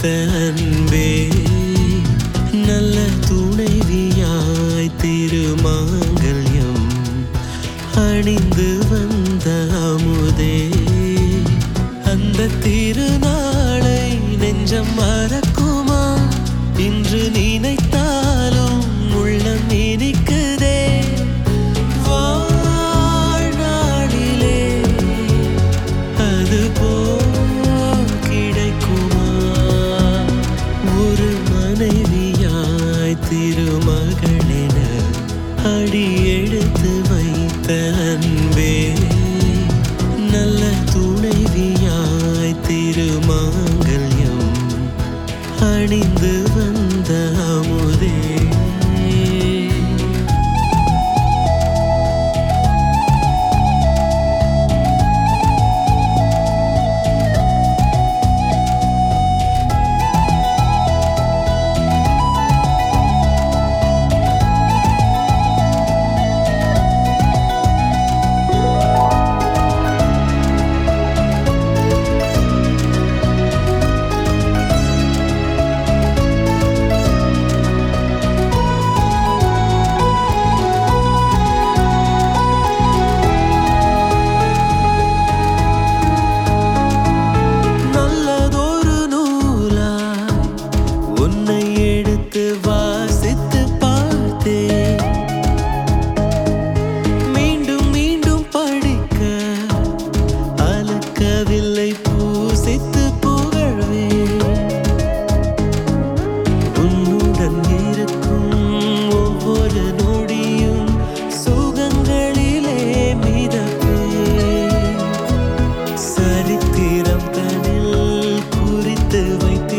அன்பே நல்ல துணைவியாய் திருமாங்கல்யம் அணிந்து வந்த அமுதே அந்த திருநாளை நெஞ்சம் மறக்குமா இன்று நினைத்தாலும் உள்ளம் இனிக்குதே வாழ்நாளிலே அது போல் கிடைக்குமா ஒரு மனைவியாய் திருமகளென அடி எடுத்து வைத்த அன்பே நல்ல துணைவியாய் திருமாங்கல்யம் அணிந்து வந்த அமுதே நல்லதொரு நூலாய் உன்னை எடுத்து வாசித்து பார்த்தேன் மீண்டும் மீண்டும் படிக்க அலக்கவில்லை பூசித்து புகழ்வேன் உன்னுடன் இருக்கும் ஒவ்வொரு நொடியும் சுகங்களிலே மிதப்பேன் சரித்திரம் தனில் குறித்து வைத்து